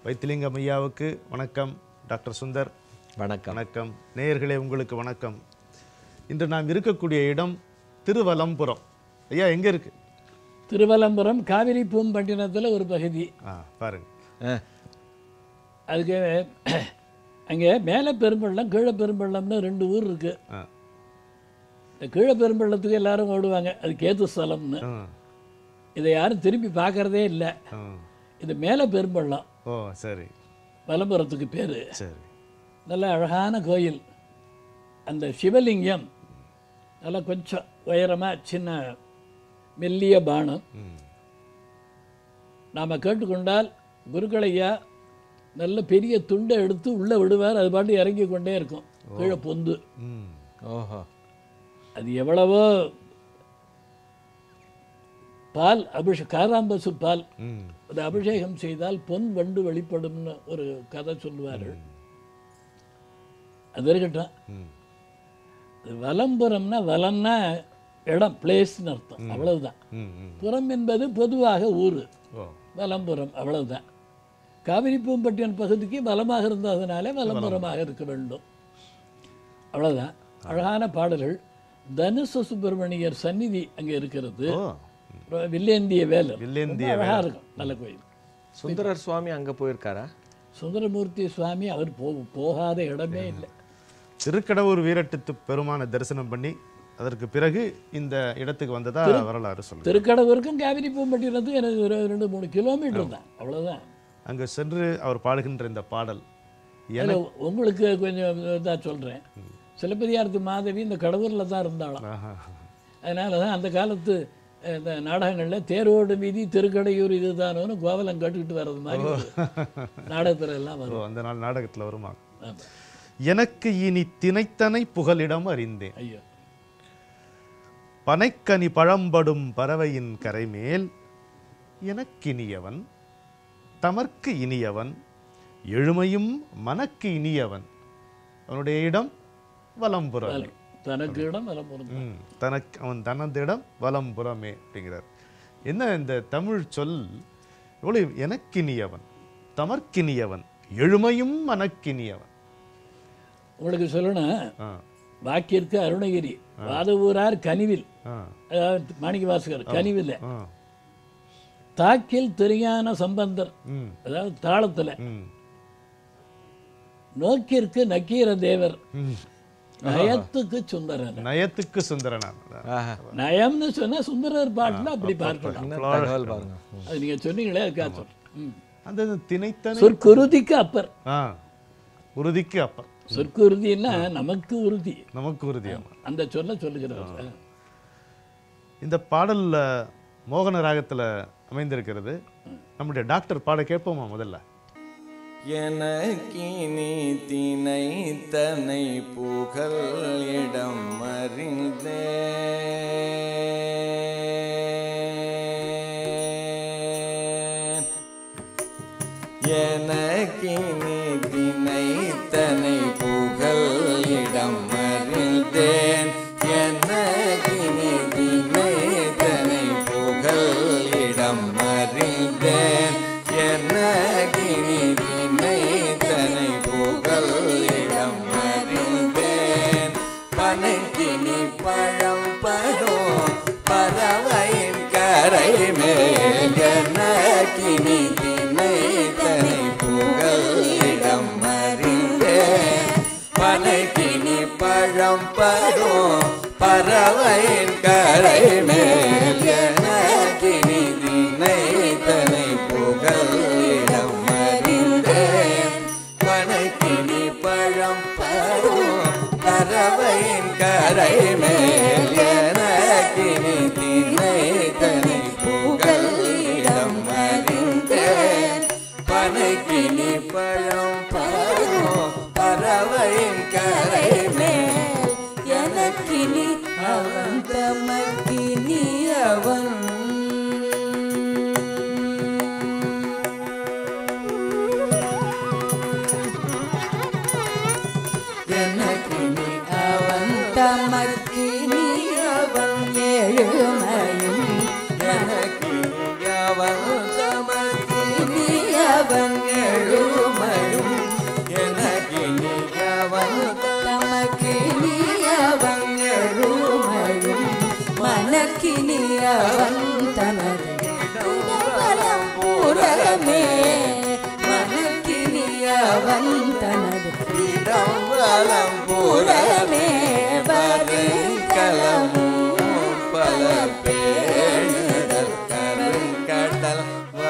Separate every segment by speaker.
Speaker 1: வைத்திலிங்கம் ஐயாவுக்கு வணக்கம் டாக்டர் சுந்தர்
Speaker 2: வணக்கம்
Speaker 1: வணக்கம் நேயர்களே உங்களுக்கு வணக்கம் இன்று நாம் இருக்கக்கூடிய இடம் திருவலம்புரம் ஐயா எங்க இருக்கு
Speaker 3: திருவலம்புரம் காவிரி பூம்பட்டினத்தில் ஒரு பகுதி
Speaker 1: ஆ பாருங்க
Speaker 2: ஆ,
Speaker 3: அதுக்கு அங்கே மேலே பெரும்பள்ளம் கீழே பெரும்பள்ளம்னு ரெண்டு ஊர் இருக்கு
Speaker 1: ஆ
Speaker 3: இந்த கீழே பெரும்பள்ளத்துக்கு எல்லாரும் ஓடுவாங்க அது கேத்து ஸ்தலம்னு
Speaker 1: ஆ,
Speaker 3: இதை யாரும் திரும்பி பார்க்கறதே இல்லை
Speaker 1: ஆ.
Speaker 3: இது மேலே பெரும்பள்ளம்
Speaker 1: ஓ சரி
Speaker 3: வலம்புரத்துக்கு பேர்
Speaker 1: சரி
Speaker 3: நல்ல அழகான கோயில் அந்த சிவலிங்கம் நல்லா கொஞ்சம் உயரமாக சின்ன மெல்லிய பானம்
Speaker 1: ம்
Speaker 3: நாம் கேட்டுக்கொண்டால் குருக்களையா நல்ல பெரிய துண்டை எடுத்து உள்ளே விடுவார் அது பாட்டு இறங்கி கொண்டே இருக்கும் கீழே பொந்து
Speaker 1: ம்
Speaker 2: ஓஹோ
Speaker 3: அது எவ்வளவோ பால் அபிஷே காராம்பசு பால்
Speaker 1: ம்
Speaker 3: அது அபிஷேகம் செய்தால் பொன் வண்டு வெளிப்படும்னு ஒரு கதை சொல்லுவார்கள் அது இருக்கட்டும்
Speaker 1: ம்
Speaker 3: அது வலம்புறம்னா வலம்னா இடம் பிளேஸ்னு அர்த்தம் அவ்வளவுதான்
Speaker 1: ம் ம்
Speaker 3: புறம் என்பது பொதுவாக ஊர்
Speaker 1: ஓ
Speaker 3: வலம்புறம் அவ்வளவுதான் காவிரி பூம்பட்டியன் பகுதிக்கு வலமாக இருந்ததுனாலே வலம்புறமாக இருக்க வேண்டும் அவ்வளவுதான் அழகான பாடல்கள் தனுச சுப்பிரமணியர் சந்நிதி அங்கே இருக்கிறது
Speaker 1: ஓ
Speaker 3: அப்புறம் வில்லேந்திய வேலர்
Speaker 1: வில்லேந்திய
Speaker 3: ரொம்ப அழகா இருக்கும் நல்ல கோயில்
Speaker 2: சுந்தரர் சுவாமி அங்க போயிருக்காரா
Speaker 3: சுந்தரமூர்த்தி சுவாமி அவர் போ போகாத இடமே இல்லை
Speaker 1: திருக்கடவுர் வீரட்டு பெருமான தரிசனம் பண்ணி அதற்கு பிறகு இந்த இடத்துக்கு வந்ததா வரலாறு சொல்லுது
Speaker 3: திருக்கடவுருக்கும் காவிரி பூம்பட்டினத்துக்கும் எனக்கு ஒரு ரெண்டு மூணு கிலோமீட்டர் தான் அவ்வளவுதான்
Speaker 1: அங்கு சென்று அவர் பாடுகின்ற இந்த பாடல்
Speaker 3: அதுல உங்களுக்கு கொஞ்சம் இதாக சொல்கிறேன் சிலப்பதிகாரத்து மாதவி இந்த கடவுரில் தான் இருந்தாலும்
Speaker 1: ஆஹா.
Speaker 3: அதனால தான் அந்த காலத்து அஹ், இந்த நாடகங்களில் தேரோடு வீதி திருக்கடையூர் இதுதானோன்னு கோவலம் கேட்டுக்கிட்டு வர்றது மாதிரி ஒரு நாடகத்துல எல்லாம்
Speaker 1: ஓ
Speaker 3: வரும்
Speaker 1: அந்த நாள் நாடகத்துல வருமா
Speaker 3: ஆமா.
Speaker 1: எனக்கு இனி தினைத்தனை புகலிடம் அறிந்தேன்
Speaker 3: ஐயோ
Speaker 1: பனைக்கனி பழம்படும் பறவையின் கரைமேல் எனக்கினியவன் தமர்க்கு இனியவன் எழுமையும் மனக்கு இனியவன் அவனுடைய இடம் வலம்புறம்
Speaker 3: தனக்கு இடம் வலம்புறம்
Speaker 1: ம், தனக்கு அவன் தனதிடம் வலம்புறமே அப்படிங்கிறார் என்ன இந்த தமிழ் சொல் எவ்வளவு எனக்கினியவன் தமர்க்கினியவன் எழுமையும் மனக்கினியவன்
Speaker 3: உங்களுக்கு சொல்லணும்
Speaker 1: ஆ
Speaker 3: வாக்கிற்கு அருணகிரி வாதவூரார் கனிவில்
Speaker 1: ஆ
Speaker 3: அதாவது மாணிக்க வாசகர் கனிவில்
Speaker 1: ஆ
Speaker 3: தாக்கில் தெரியான சம்பந்தர்
Speaker 1: ம்
Speaker 3: அதாவது தாளத்துல
Speaker 1: ம்
Speaker 3: நோக்கிற்கு நக்கீர தேவர்
Speaker 1: ம்
Speaker 3: நயத்துக்கு சுந்தரன்
Speaker 1: நயத்துக்கு சுந்தரனான்
Speaker 2: ஆஹா
Speaker 3: நயம்னு சொன்னா சுந்தரர் பாட்டுல அப்படி பார்க்கலாம்
Speaker 2: என்ன தகவல் பாருங்க ம்.
Speaker 3: அது நீங்க சொன்னீங்களே அதுக்காக சொல்றேன் ம்.
Speaker 1: அந்த திணைத்தனை
Speaker 3: சொற்குருதிக்கு அப்பர்
Speaker 1: ஆ உறுதிக்கு அப்ப
Speaker 3: சொற்குருதின்னா நமக்கு உறுதி
Speaker 1: நமக்கு உறுதியாம்
Speaker 3: அந்த சொல்ல சொல்லுகிறார்
Speaker 1: இந்த பாடல்ல மோகன ராகத்துல அமைந்திருக்கிறது நம்முடைய டாக்டர் பாட கேட்போமா முதல்ல
Speaker 4: எனக்கினி தினை தனை புகழ் இடம் அறிந்தேன் எனக்கினி தினை தனை புகழ் இடம் அறிந்தேன் எனக்கினி தினை தனை புகழ் இடம் அறிந்தேன் எனக்கினி தினை தனை புகழ் இடம் அறிந்தேன் பனைக்கினி பழம் பரும் பறவையின் கரை மேல் எனக்கினி தினை தனை புகழ் இடம் அறிந்தேன் பனைக்கினி பழம் பரும் பறவையின் கரை மேல் எனக்கினி தினை தனை புகழ் இடம் அறிந்தேன் பனைக்கினி பழம் பரும் பறவையின் கரை மேல் எனக்கினி தினை தனை புகழ் இடம் அறிந்தேன் பனைக்கினி பழம் பரும் பறவையின் கரை மேல்
Speaker 5: எனக்கினி அவன் தமக்கினி அவன்
Speaker 4: எனக்கினி
Speaker 5: அவன் தமக்கினி அவன் எழுமையும்
Speaker 4: எனக்கினி அவன் தமக்கினி
Speaker 5: அவன் எழு
Speaker 4: வலம் புறமே வருங்கலமும் பல பேணுதல் கருங்கடல்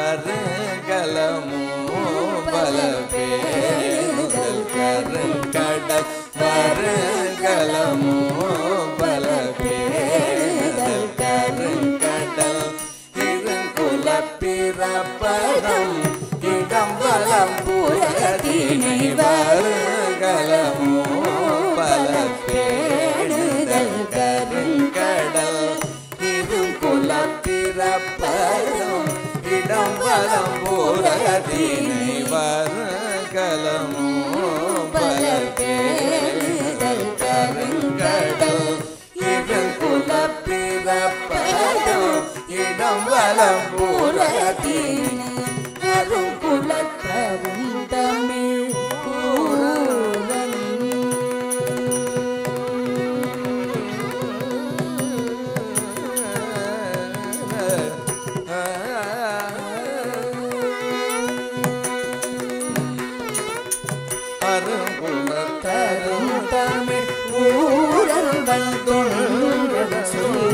Speaker 4: வருங்கலமும் பல பேணுதல் கருங்கடல் வருங்கலமும் பல பேணுதல் கருங்கடல் இருங்குலப்பிறப்பதம் இடம் வலம் புறத்தினை வருகலமோ பல பேணுதல் கருங்கடல் இருங்குலப்பிறப்பதம் இடம் வலம் புறத்தினை வருகலமோ பல பேணுதல் கருங்கடல் இருங்குலப்பிறப்பதம் இடம் வலம் புறத்தினை
Speaker 5: அருங்குலத்தரும் தமிழ் கூறன்
Speaker 4: அருங்குலத்தரும்
Speaker 5: தமிழ் ஊரர்கள் தொண்டர் சொல்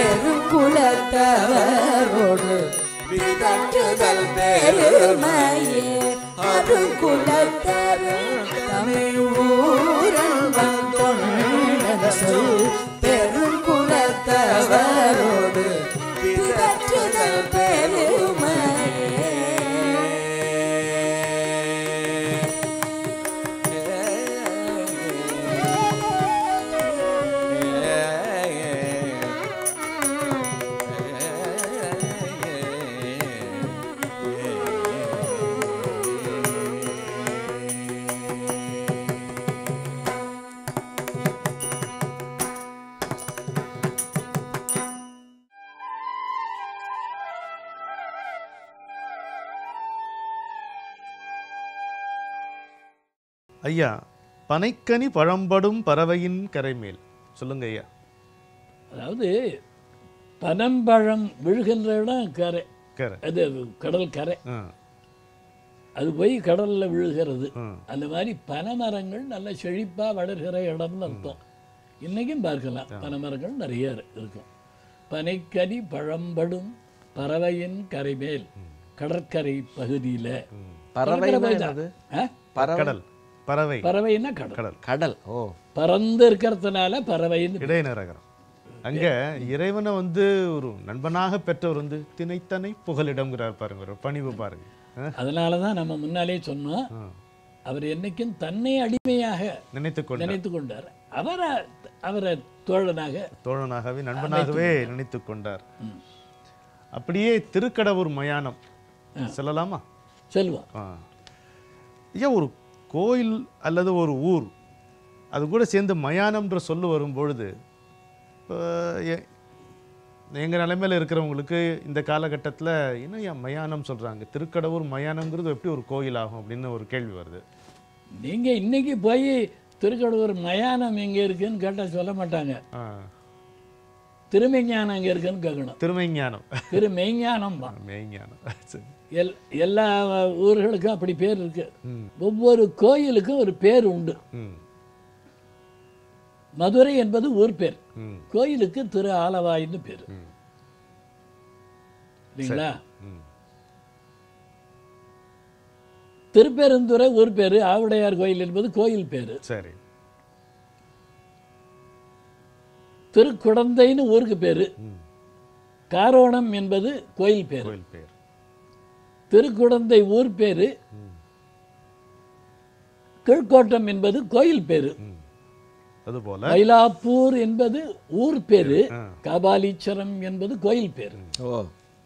Speaker 5: பெருங்குலத்தவரோடு
Speaker 4: விதற்றுதல் பெருமையே
Speaker 5: பெருமையே அருங்குலத்தரும் தமிழ் ஊரர்கள் தொண்டர் சொல் பெருங்குலத்தவரோடு பிதற்றுதல் பெருமையே
Speaker 1: ஐயா பனைக்கனி பழம்படும் பறவையின் கரைமேல் சொல்லுங்க ஐயா
Speaker 3: அதாவது பனம்பழம் விழுகின்ற இடம் கரை
Speaker 1: கரை
Speaker 3: அது கடல் கரை
Speaker 1: ஆ
Speaker 3: அது போய் கடல்ல விழுகிறது
Speaker 1: ம்.
Speaker 3: அந்த மாதிரி பனைமரங்கள் நல்ல செழிப்பா வளர்கிற இடம்னு அர்த்தம் இன்னைக்கும் பார்க்கலாம் பனைமரங்கள் நிறைய இரு- இருக்கும் பனைக்கனி பழம்படும் பறவையின் கரைமேல் கடற்கரை பகுதியில
Speaker 2: பறவை
Speaker 3: கடற்கரை போய் தான்.
Speaker 2: என்னது
Speaker 3: ஆ?
Speaker 2: பறவை
Speaker 1: கடல் பறவை
Speaker 3: பறவைன்னா கடல்
Speaker 1: கடல்
Speaker 2: கடல் ஓ
Speaker 3: பறந்து இருக்கிறதுனால பறவைன்னு
Speaker 1: இடைநரகரம் அங்க இறைவனை வந்து ஒரு நண்பனாக பெற்றவர் வந்து திணைத்தனை புகலிடம்ங்கிறார் பாருங்க ஒரு பணிவு பாருங்க ஆ?
Speaker 3: அதனால தான் நம்ம முன்னாலே சொன்னோம்
Speaker 1: ஆ.
Speaker 3: அவர் என்னைக்கும் தன்னை அடிமையாக
Speaker 1: நினைத்துக் கொண்டார்
Speaker 3: நினைத்து கொண்டார் அவரை அவரை தோழனாக
Speaker 1: தோழனாகவே நண்பனாகவே நினைத்துக் கொண்டார் அப்படியே திருக்கடவுர் மயானம் சொல்லலாமா
Speaker 3: செல்வம்
Speaker 1: ஆ. ஐயா ஒரு கோயில் அல்லது ஒரு ஊர் அது கூட சேர்ந்து மயானம்ன்ற சொல்லு வரும் பொழுது இப்போ எ- எங்க நிலைமையில இருக்கிறவங்களுக்கு இந்த காலகட்டத்தில் என்ன ஏன் மயானம் சொல்றாங்க திருக்கடவுர் மயானம்ங்கிறது எப்படி ஒரு கோயில் ஆகும் அப்படின்னு ஒரு கேள்வி வருது
Speaker 3: நீங்க இன்னைக்கு போய் திருக்கடவுர் மயானம் எங்க இருக்குன்னு கேட்டா சொல்ல மாட்டாங்க
Speaker 1: ஆ.
Speaker 3: திருமெஞ்ஞானம் எங்க இருக்குன்னு கேட்கணும்
Speaker 1: திருமெஞ்ஞானம்
Speaker 3: திருமெய்ஞானம் தான்
Speaker 1: மெய்ஞானம் சரி
Speaker 3: எல் எல்லா ஊர்களுக்கும் அப்படி பேர் இருக்கு
Speaker 1: ம்
Speaker 3: ஒவ்வொரு கோயிலுக்கும் ஒரு பேர் உண்டு
Speaker 1: ம்
Speaker 3: மதுரை என்பது ஊர் பேர்
Speaker 1: ம்
Speaker 3: கோயிலுக்கு திரு ஆலவாயின்னு பேர்
Speaker 1: ம்.
Speaker 3: இல்லைங்களா
Speaker 1: ம்
Speaker 3: திருப்பெருந்துறை ஊர் பேரு ஆவுடையார் கோயில் என்பது கோயில் பேரு
Speaker 1: சரி
Speaker 3: திருக்குடந்தைன்னு ஊருக்கு பேரு
Speaker 1: ம்
Speaker 3: காரோணம் என்பது கோயில் பேரு
Speaker 1: கோயில் பேர்
Speaker 3: திருக்குடந்தை ஊர் பேரு
Speaker 1: ம்
Speaker 3: கீழ்கோட்டம் என்பது கோயில் பேரு
Speaker 1: ம் அதுபோல
Speaker 3: மயிலாப்பூர் என்பது ஊர் பேரு
Speaker 1: ஆ.
Speaker 3: கபாலீச்சரம் என்பது கோயில் பேரு
Speaker 2: ஓ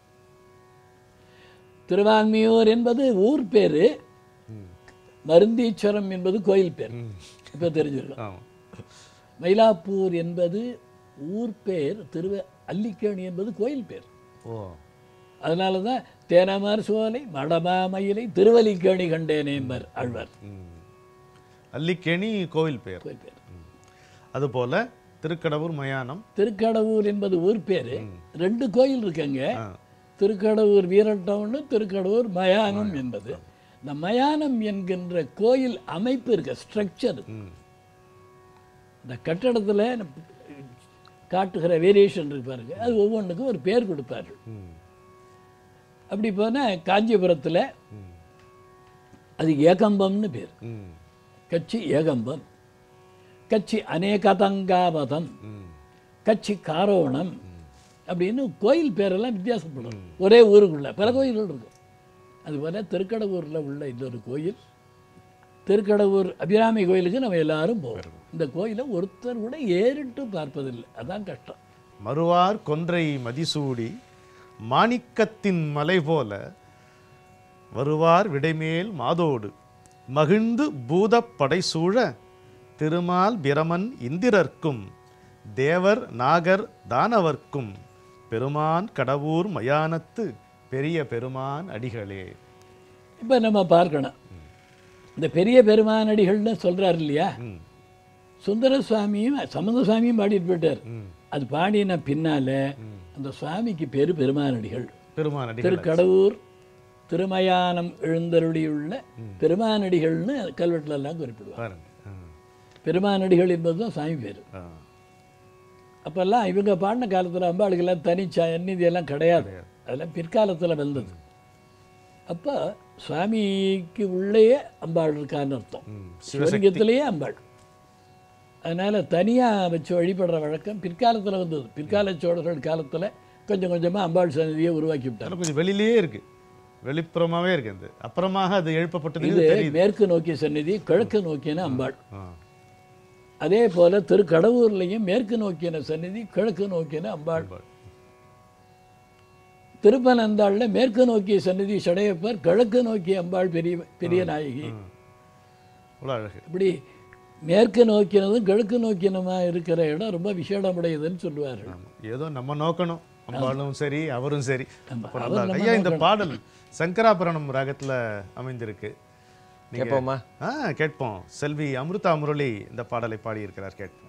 Speaker 3: திருவான்மியூர் என்பது ஊர் பேரு
Speaker 1: ம்
Speaker 3: மருந்தீச்சரம் என்பது கோயில் பேர்
Speaker 1: ம்
Speaker 3: இப்ப தெரிஞ்சிருக்கும்
Speaker 1: ஆமாம்
Speaker 3: மயிலாப்பூர் என்பது ஊர் பேர் திருவ அல்லிக்கேணி என்பது கோயில் பேர்
Speaker 1: ஓ
Speaker 3: அதனால தான் தேனமார் சோலை மடமாமயிலை திருவல்லிக்கேணி கண்டேனே என்பர் ஆழ்வார்
Speaker 1: ம் அல்லிக்கேணி கோவில் பேர்
Speaker 3: கோயில் பேர்
Speaker 1: அதுபோல திருக்கடவுர் மயானம்
Speaker 3: திருக்கடவுர் என்பது ஊர் பேரு ரெண்டு கோயில் இருக்குங்க
Speaker 1: ஆ.
Speaker 3: திருக்கடவுர் வீரட்டவுன்னு திருக்கடவுர் மயானம் என்பது இந்த மயானம் என்கின்ற கோயில் அமைப்பு இருக்க ஸ்ட்ரக்சர்
Speaker 1: ம்
Speaker 3: இந்த கட்டடத்தில் காட்டுகிற வேரியேஷன் இருக்கு பாருங்க அது ஒவ்வொன்றுக்கும் ஒரு பேர் கொடுப்பார்கள்
Speaker 1: ம்
Speaker 3: அப்படி போனால் காஞ்சிபுரத்தில் அது ஏகம்பம்னு பேர்
Speaker 1: ம்
Speaker 3: கட்சி ஏகம்பம் கட்சி அநேகதங்காவதம்
Speaker 1: ம்
Speaker 3: கட்சி காரோணம் அப்படின்னு கோயில் பேரெல்லாம் வித்தியாசப்படும் ஒரே ஊருக்குள்ள பல கோயில்கள் இருக்கும் அதுபோல் திருக்கடவூரில் உள்ள இன்னொரு கோயில் திருக்கடவூர் அபிராமி கோயிலுக்கு நம்ம எல்லாரும் போவோம் இந்த கோயிலை ஒருத்தர் கூட ஏறிட்டு பார்ப்பதில்லை அதான் கஷ்டம்
Speaker 1: மறுவார் கொன்றை மதிசூடி மாணிக்கத்தின் மலை போல வருவார் விடைமேல் மாதோடு மகிழ்ந்து பூதப் படைசூழ திருமால் பிரமன் இந்திரர்க்கும் தேவர் நாகர் தானவர்க்கும் பெருமான் கடவுர் மயானத்து பெரிய பெருமான் அடிகளே
Speaker 3: இப்போ நம்ம பார்க்கணும் இந்த பெரிய பெருமானடிகள்னு சொல்றாரு இல்லையா
Speaker 1: ம்
Speaker 3: சுந்தர சுவாமியும் சம்பந்த சுவாமியும் பாடிட்டு போயிட்டார்
Speaker 1: ம்
Speaker 3: அது பாடின பின்னால அந்த சுவாமிக்கு பேரு பெருமானடிகள்
Speaker 1: பெருமான் அடிகள்
Speaker 3: திருக்கடவுர் திருமயானம் எழுந்தருளியுள்ள பெருமானடிகள்னு கல்வெட்டுல எல்லாம் குறிப்பிடுவார்
Speaker 1: பாருங்க ஆ,
Speaker 3: பெருமானடிகள் என்பது தான் சாமி பேர்
Speaker 1: ஆ,
Speaker 3: அப்போல்லாம் இவங்க பாடின காலத்தில் அம்பாளுக்கெல்லாம் தனி சந்நிதி எல்லாம் கிடையாது அதெல்லாம் பிற்காலத்தில் வந்தது அப்போ சுவாமிக்கு உள்ளேயே அம்பாள் இருக்கான்னு அர்த்தம்
Speaker 1: ம்,
Speaker 3: சிவலிங்கத்திலேயே அம்பாள் அதனால் தனியாக வச்சு வழிபடுற வழக்கம் பிற்காலத்தில் வந்தது பிற்கால சோழர்கள் காலத்தில் கொஞ்சம் கொஞ்சமாக அம்பாள் சன்னதியை உருவாக்கி விட்டாங்க
Speaker 1: அதெல்லாம் கொஞ்சம் வெளியிலேயே இருக்கு வெளிப்புறமாவே இருக்கு அது அப்புறமாக அது எழுப்பப்பட்டது
Speaker 3: இது
Speaker 1: தெரியுது
Speaker 3: மேற்கு நோக்கிய சன்னதி கிழக்கு நோக்கியன அம்பாள்
Speaker 1: ஆ,
Speaker 3: அதே போல திருக்கடவுர்லையும் மேற்கு நோக்கியன சன்னதி கிழக்கு நோக்கியன அம்பாள்
Speaker 1: அம்பாள்.
Speaker 3: திருப்பனந்தாள்ல மேற்கு நோக்கிய சன்னதி சடையப்பர் கிழக்கு நோக்கிய அம்பாள் பெரிய பெரிய நாயகி
Speaker 1: அவ்வளோ அழகு
Speaker 3: இப்படி மேற்கு நோக்கினதும் கிழக்கு நோக்கினமா இருக்கிற இடம் ரொம்ப விசேடமுடையதுன்னு சொல்லுவார்கள்
Speaker 1: ஆமா. ஏதோ நம்ம நோக்கணும் அம்பாளும் சரி அவரும் சரி
Speaker 3: ஆமா,
Speaker 1: அப்ப
Speaker 3: அவர்
Speaker 1: நல்லா
Speaker 3: நம்ம
Speaker 1: ஐயா இந்த பாடல் சங்கராபரணம் ராகத்துல அமைந்திருக்கு நீங்க-
Speaker 2: கேட்போமா
Speaker 1: ஆ கேட்போம் செல்வி அமிர்தா முரளி இந்த பாடலை பாடியிருக்கிறார் கேட்போம்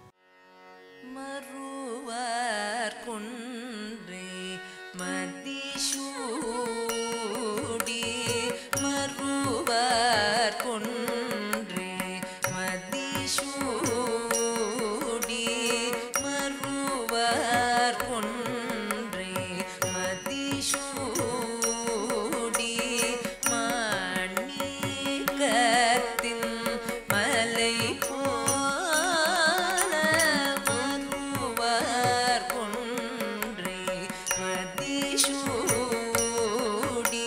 Speaker 4: மறுவார் குன்றே மதிசூடி மறுவார் குன்றே மதிசூடி மறுவார் குன்றே மதிசூடி மாணிக்கத்தின் மலை போல வருவார் குன்றே மதிசூடி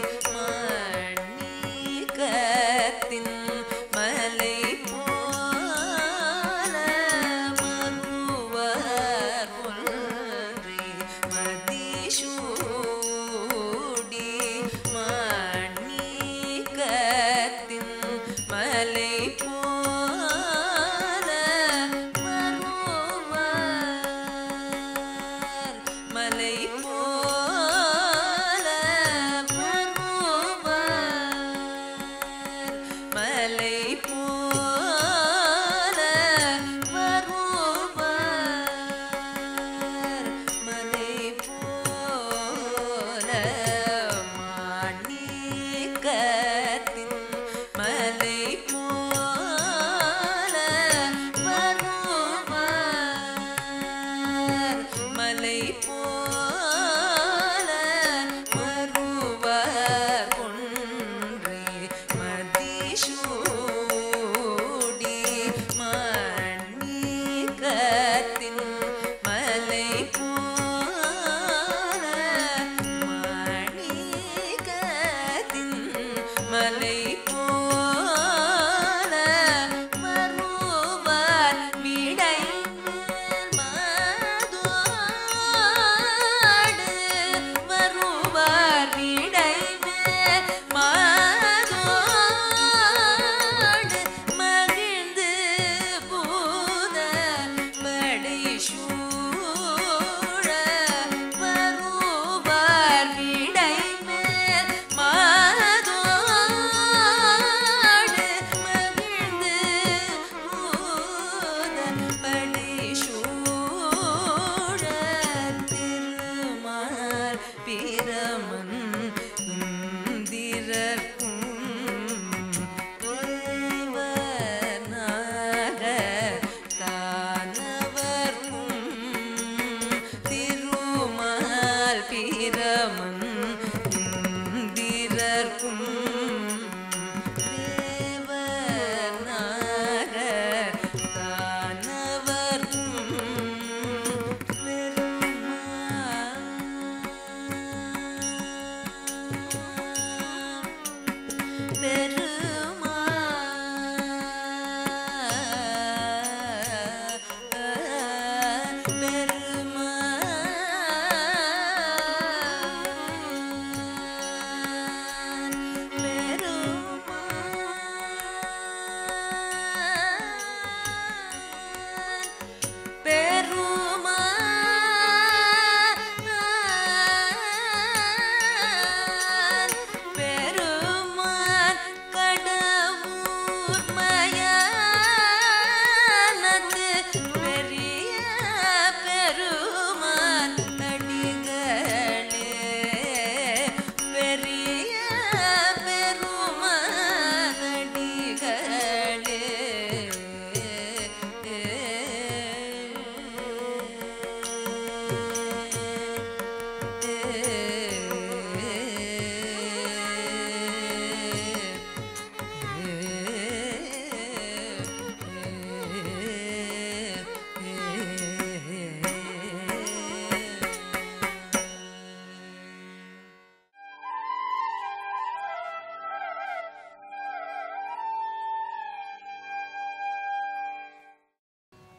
Speaker 4: மாணிக்கத்தின் மலை போல வருவார்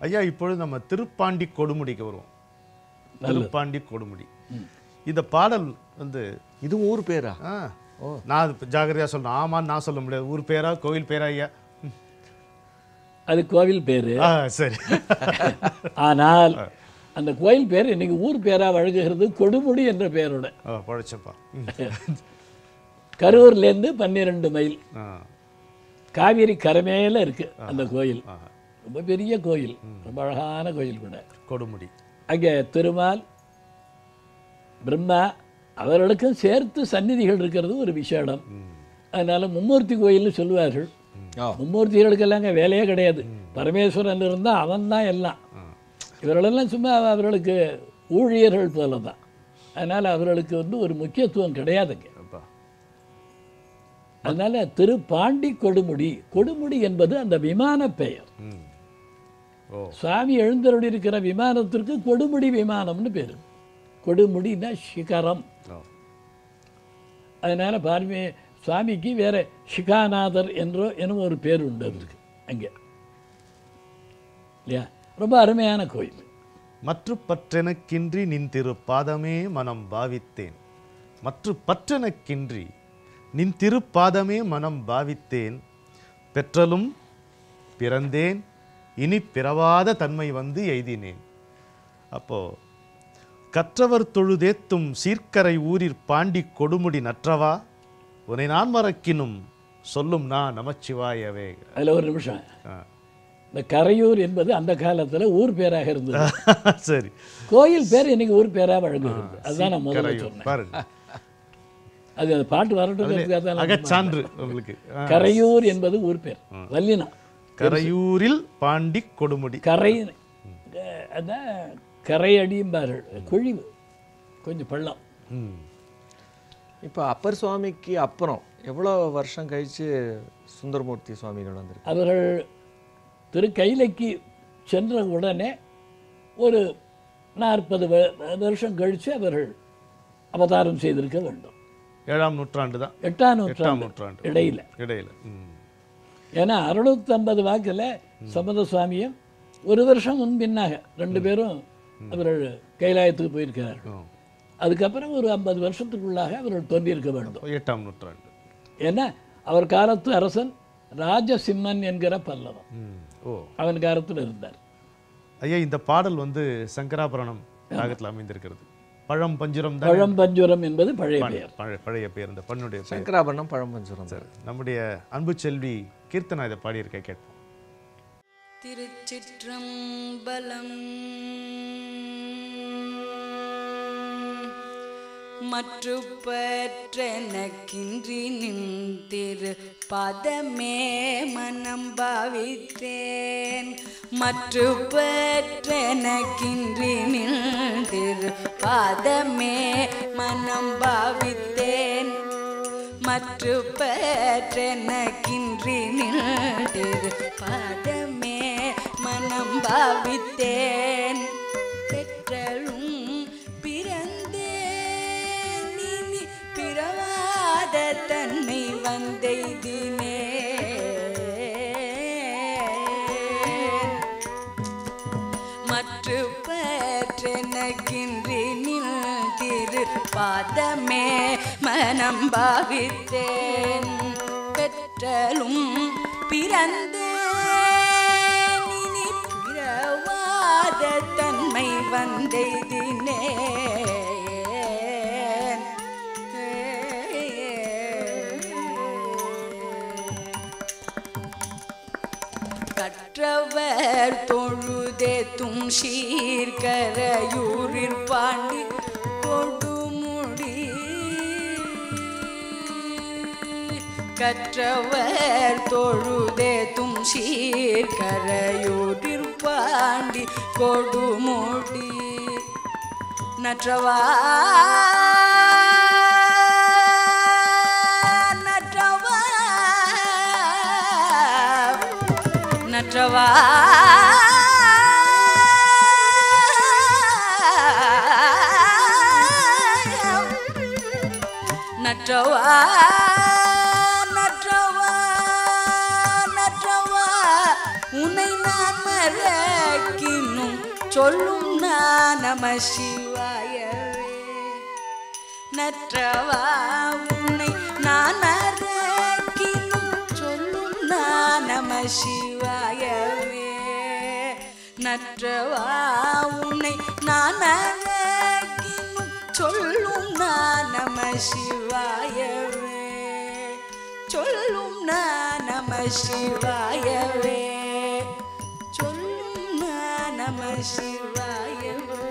Speaker 1: ஐயா இப்பொழுது நம்ம திருப்பாண்டி கொடுமுடிக்கு வருவோம் திருப்பாண்டி கொடுமுடி இந்த பாடல் வந்து
Speaker 2: இது ஊர் பேரா
Speaker 1: ஆ நான் இப்ப ஜாகிரதையா சொல்றேன் ஆமான்னு நான் சொல்ல முடியாது ஊர் பேரா கோவில் பேரா ஐயா
Speaker 3: அது கோவில் பேர்
Speaker 1: ஆ சரி
Speaker 3: ஆனால் அந்த கோயில் பேர் இன்னைக்கு ஊர் பேரா வழங்குகிறது கொடுமுடி என்ற பெயரோட
Speaker 1: ஆ பழைச்சப்பா ம்.
Speaker 3: கரூர்லேருந்து பன்னிரெண்டு மைல்
Speaker 1: ஆ
Speaker 3: காவேரி கரை மேல இருக்கு அந்த கோயில்
Speaker 1: ஆ.
Speaker 3: ரொம்ப பெரிய கோயில் ரொம்ப அழகான கோயில் கூட
Speaker 1: கொடுமுடி
Speaker 3: அங்கே திருமால் பிரம்மா அவர்களுக்கும் சேர்த்து சந்நிதிகள் இருக்கிறது ஒரு விசேடம் அதனால மும்மூர்த்தி கோயில்னு சொல்லுவார்கள்
Speaker 2: ஆ.
Speaker 3: மும்மூர்த்திகளுக்கெல்லாம் அங்கே வேலையே கிடையாது பரமேஸ்வரன் இருந்தால் அவன் தான் எல்லாம் இவர்களெல்லாம் சும்மா அவர்களுக்கு ஊழியர்கள் போல தான் அதனால் அவர்களுக்கு வந்து ஒரு முக்கியத்துவம் கிடையாதுங்க
Speaker 1: அப்பா
Speaker 3: அதனால திருப்பாண்டி கொடுமுடி கொடுமுடி என்பது அந்த விமான பெயர்
Speaker 1: ம் ஓ
Speaker 3: சுவாமி எழுந்தருளி இருக்கிற விமானத்திற்கு கொடுமுடி விமானம்னு பேர் கொடுமுடினா சிகரம்
Speaker 1: ஓ
Speaker 3: அதனால பார்மே சுவாமிக்கு வேற சிகாநாதர் என்றோ எனும் ஒரு பேர் உண்டு அவருக்கு அங்கே இல்லையா ரொம்ப அருமையான கோயில்
Speaker 1: மற்ற பற்றெனக்கின்றி நின் திரு பாதமே மனம் பாவித்தேன் மற்ற பற்றெனக்கின்றி நின் திருப்பாதமே மனம் பாவித்தேன் பெற்றலும் பிறந்தேன் இனி பிறவாத தன்மை வந்து எய்தினேன் அப்போ கற்றவர் தொழுதேத்தும் சீர்க்கரை ஊரிற் பாண்டி கொடுமுடி நற்றவா உன்னை நான் மறக்கினும் சொல்லும் நான் நமச்சிவாயவே
Speaker 3: அதில் ஒரு நிமிஷம்
Speaker 1: ஆ.
Speaker 3: இந்த கரையூர் என்பது அந்த காலத்துல ஊர் பேராக இருந்தது
Speaker 1: சரி
Speaker 3: கோயில் பேர் இன்னைக்கு ஊர் பேரா வழங்குகிறது அதுதான் நான் முதல்ல
Speaker 1: கரையூர்
Speaker 3: சொன்னேன்
Speaker 1: பாருங்க
Speaker 3: அது அந்த பாட்டு வரட்டுங்கிறதுக்காக தான் நான்
Speaker 1: அகச்சான்று உங்களுக்கு ஆ.
Speaker 3: கரையூர் என்பது ஊர் பேர் வல்லினம்
Speaker 1: கரையூரில் பாண்டி கொடுமுடி
Speaker 3: கரை அஹ் அதான் கரை அடியும்பார்கள் குழிவு கொஞ்சம் பள்ளம்
Speaker 1: ம்.
Speaker 2: இப்போ அப்பர் சுவாமிக்கு அப்புறம் எவ்வளோ வருஷம் கழிச்சு சுந்தரமூர்த்தி சுவாமிகள் வந்திருக்கு
Speaker 3: அவர்கள் திருக்கைலைக்கு சென்ற உடனே ஒரு நாற்பது வருஷம் கழித்து அவர்கள் அவதாரம் செய்திருக்க வேண்டும்
Speaker 1: ஏழாம் நூற்றாண்டு தான்
Speaker 3: எட்டாம்
Speaker 1: எட்டாம்
Speaker 3: நூற்றாண்டு
Speaker 1: நூற்றாண்டு
Speaker 3: இடையில
Speaker 1: இடையில ம்.
Speaker 3: ஏன்னா அறுநூத்தம்பது வாக்கில் சம்பந்த சுவாமியும் ஒரு வருஷம் முன்பின்னாக ரெண்டு பேரும் அவர்கள் கைலாயத்துக்கு போயிருக்கிறார்கள்
Speaker 1: ம்.
Speaker 3: அதுக்கப்புறம் ஒரு ஐம்பது வருஷத்துக்குள்ளாக அவர்கள் தோன்றியிருக்க வேண்டும்
Speaker 1: எட்டாம் நூற்றாண்டு
Speaker 3: ஏன்னா அவர் காலத்து அரசன் ராஜசிம்மன் என்கிற பல்லவன்
Speaker 1: ம். ஓ
Speaker 3: அவன் காலத்தில் இருந்தார்
Speaker 1: ஐயா இந்த பாடல் வந்து சங்கராபரணம் ராகத்தில் அமைந்திருக்கிறது பழம் பஞ்சுரம் தான்
Speaker 3: பழம்பஞ்சுரம் என்பது பழைய பெயர்
Speaker 1: பழைய பழைய பெயர் இந்த பண்ணுடைய பெயர்
Speaker 2: சங்கராபரணம் பழம்பஞ்சுரம்
Speaker 1: சரி நம்முடைய அன்பு செல்வி கீர்த்தனா இதை பாடியிருக்க கேட்போம்
Speaker 4: திருச்சிற்றம்பலம் மற்று பற்றெனக்கின்றி நின்றிரு பதமே மனம் பாவித்தேன் மற்று பற்றெனக்கின்றி நின்றிரு பதமே மனம் பாவித்தேன் மற்று பற்றெனக்கின்றி நின்றிரு பாதமே மனம் பாவித்தேன் பெற்றலும் பிறந்தேன் இனி பிறவாத தன்மை வந்தெய்தினே மற்று பற்றெனக்கின்றி திரு பாதமே மனம் பாவித்தேன் பெற்றலும் பிறந்தேன் இனி பிறவாத தன்மை வந்தெய்தினே கற்றவர் தொழுதேத்தும் சீர்கரையூரில் பாண்டி கொடுமுடி கற்றவர் தொழுதேத்தும் சீர்கரையூரில் பாண்டி கொடுமுடி நற்றவா நற்றவா நற்றவா நற்றவா நற்றவா நற்றவா உன்னை நான் மறக்கினும் சொல்லும் நான் நம சிவாயவே நற்றவா உன்னை நான் மறக்கினும் சொல்லும் நான் நம சிவாயவே நற்றவா உன்னை நான் மறக்கினும் சொல்லும் நான் நம சிவாயவே சொல்லும் நான் நம சிவாயவே சொல்லும் நான் நம சிவாயவே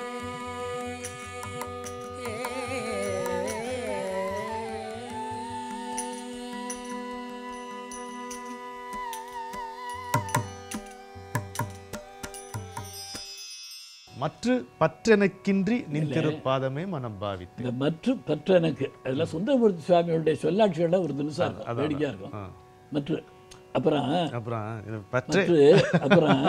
Speaker 1: மற்று பற்றெனக்கின்றி நின் திருப்பாதமே மனம் பாவித்து
Speaker 3: இந்த மற்ற பற்று எனக்கு அதில் சுந்தரமூர்த்தி சுவாமியுடைய சொல்லாட்சியோட ஒரு தினசாக இருக்கும்
Speaker 1: அதான்,
Speaker 3: வேடிக்கையாக இருக்கும்
Speaker 1: ஆ.
Speaker 3: மற்ற அப்புறம்
Speaker 1: அப்புறம் இது பற்று
Speaker 3: மற்ற அப்புறம்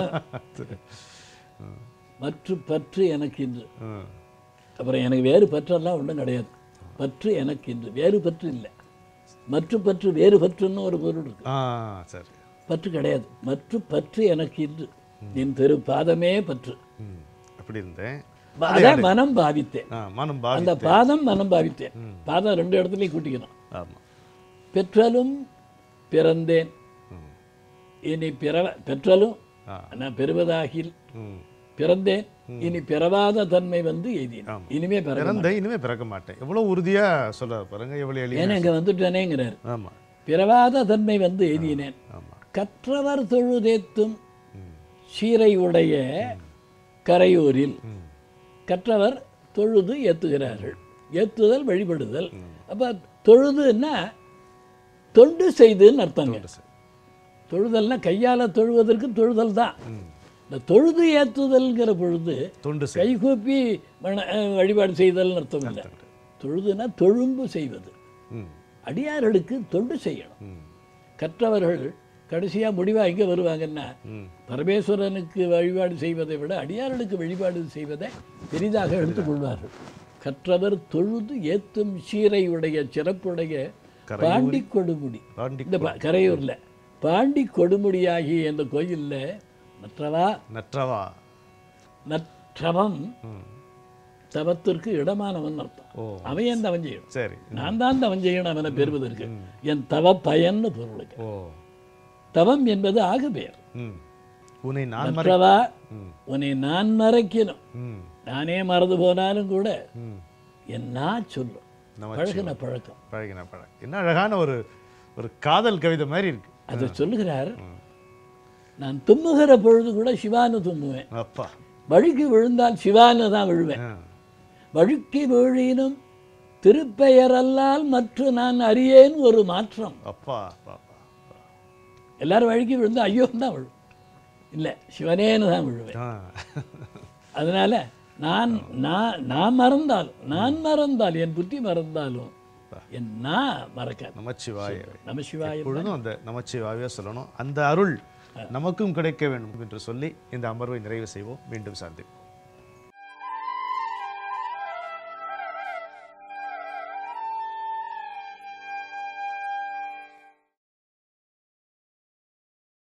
Speaker 3: மற்ற பற்று எனக்கு இன்று
Speaker 1: ம்.
Speaker 3: அப்புறம் எனக்கு வேறு பற்றெல்லாம் ஒன்றும் கிடையாது பற்று எனக்கு இன்று வேறு பற்று இல்லை மற்ற பற்று வேறு பற்றுன்னு ஒரு பொருள் இருக்கு
Speaker 1: ஆ சரி
Speaker 3: பற்று கிடையாது மற்ற பற்று எனக்கு இன்று என் திரு பாதமே பற்று
Speaker 1: ம். அப்படி இருந்தேன்
Speaker 3: அதான் மனம் பாவித்தேன்
Speaker 1: ஆ, மனம்
Speaker 3: அந்த
Speaker 1: பாவி
Speaker 3: பாதம் மனம் பாவித்தேன் பாதம் ரெண்டு இடத்துலையும் கூட்டிக்கணும்
Speaker 1: ஆமா
Speaker 3: பெற்றலும் பிறந்தேன்
Speaker 1: ம்.
Speaker 3: இனி பிறவ பெற்றலும்
Speaker 1: ஆ.
Speaker 3: நான் பெறுவதாகில்
Speaker 1: ம்.
Speaker 3: பிறந்தேன் இனி பிறவாத தன்மை வந்து எய்தினேன்
Speaker 1: ஆமா.
Speaker 3: இனிமே பிறந்த
Speaker 1: பிறந்த இனிமே பிறக்க மாட்டேன் எவ்வளவு உறுதியா சொல்றாரு பாருங்க எவ்வளவு எளிய
Speaker 3: ஏன்னா இங்க வந்துட்டேனேங்கிறார்
Speaker 1: ஆமா
Speaker 3: பிறவாத தன்மை வந்து எய்தினேன்
Speaker 1: ஆமா
Speaker 3: கற்றவர் தொழுதேத்தும் சீரை உடைய கரையூரில்
Speaker 1: ம்.
Speaker 3: கற்றவர் தொழுது ஏத்துகிறார்கள் ஏத்துதல் வழிபடுதல் அப்ப தொழுதுன்னா தொண்டு செய்துன்னு அர்த்தங்க தொழுதல்னா கையால தொழுவதற்கு தொழுதல் தான் இந்த தொழுது ஏத்துதல்ங்கிற பொழுது
Speaker 1: தொண்டு செய்
Speaker 3: கைகூப்பி வண- அஹ் வழிபாடு செய்தல்னு அர்த்தம் இல்லை தொழுதுனா தொழும்பு செய்வது
Speaker 1: ம்.
Speaker 3: அடியார்களுக்கு தொண்டு செய்யணும்
Speaker 1: ம்.
Speaker 3: கற்றவர்கள் கடைசியா முடிவா எங்க வருவாங்கன்னா
Speaker 1: ம்.
Speaker 3: பரமேஸ்வரனுக்கு வழிபாடு செய்வதை விட அடியார்களுக்கு வழிபாடு செய்வதை பெரிதாக எடுத்துக்கொள்வார்கள் கற்றவர் தொழுது ஏத்தும் சீரை உடைய சிறப்புடைய பாண்டி கொடுமுடி
Speaker 1: பாண்டி
Speaker 3: இந்த ப- கரையூர்ல பாண்டி கொடுமுடியாகிய இந்த கோயில்ல மற்றவா
Speaker 1: நற்றவா
Speaker 3: நற்றவம்
Speaker 1: ம்.
Speaker 3: தவத்திற்கு இடமானவன் அர்த்தம்
Speaker 1: ஓ
Speaker 3: அவன் ஏன் தவம் செய்யணும்
Speaker 1: சரி
Speaker 3: நான் தான் தவம் செய்யணும் அவனை பெறுவதற்கு என் தவ பயன்னு பொருளுக்கு
Speaker 1: ஓ
Speaker 3: தவம் என்பது ஆகு பெயர்
Speaker 1: ம் உன்னை நான் மறை
Speaker 3: மற்றவா
Speaker 1: ம்.
Speaker 3: உன்னை நான் மறைக்கணும்
Speaker 1: ம்
Speaker 3: நானே மறந்து போனாலும் கூட
Speaker 1: ம்
Speaker 3: என் நான் சொல்லும்
Speaker 1: நமச்சிவாய.
Speaker 3: பழகின பழக்கம்
Speaker 1: பழகின பழம் என்ன அழகான ஒரு ஒரு காதல் கவிதை மாதிரி இருக்கு
Speaker 3: அதை சொல்லுகிறார் நான் தும்முகிற பொழுது கூட சிவான்னு தும்முவேன்
Speaker 1: அப்பா
Speaker 3: வழுக்கி விழுந்தால் சிவான்னு தான் விழுவேன்
Speaker 1: ஆ.
Speaker 3: வழுக்கி வீழினும் திருப்பெயரல்லால் மற்ற நான் அறியேன் ஒரு மாற்றம்
Speaker 1: அப்பா அப்பா அப்பா அப்பா.
Speaker 3: எல்லாரும் வழுக்கி விழுந்தா ஐயோ தான் விழும் இல்லை சிவனேன்னு தான் விழுவேன்
Speaker 1: ஆ.
Speaker 3: அதனால நான் நான் நான் மறந்தாலும் நான் மறந்தால் என் புத்தி மறந்தாலும் என் நான் மறக்காது
Speaker 1: நமச்சிவாய
Speaker 3: நமசிவாய
Speaker 1: எப்பொழுதும் அந்த நமச்சிவாயே சொல்லணும் அந்த அருள் நமக்கும் கிடைக்க வேண்டும் என்று சொல்லி இந்த அமர்வை நிறைவு செய்வோம் மீண்டும் சந்திப்போம்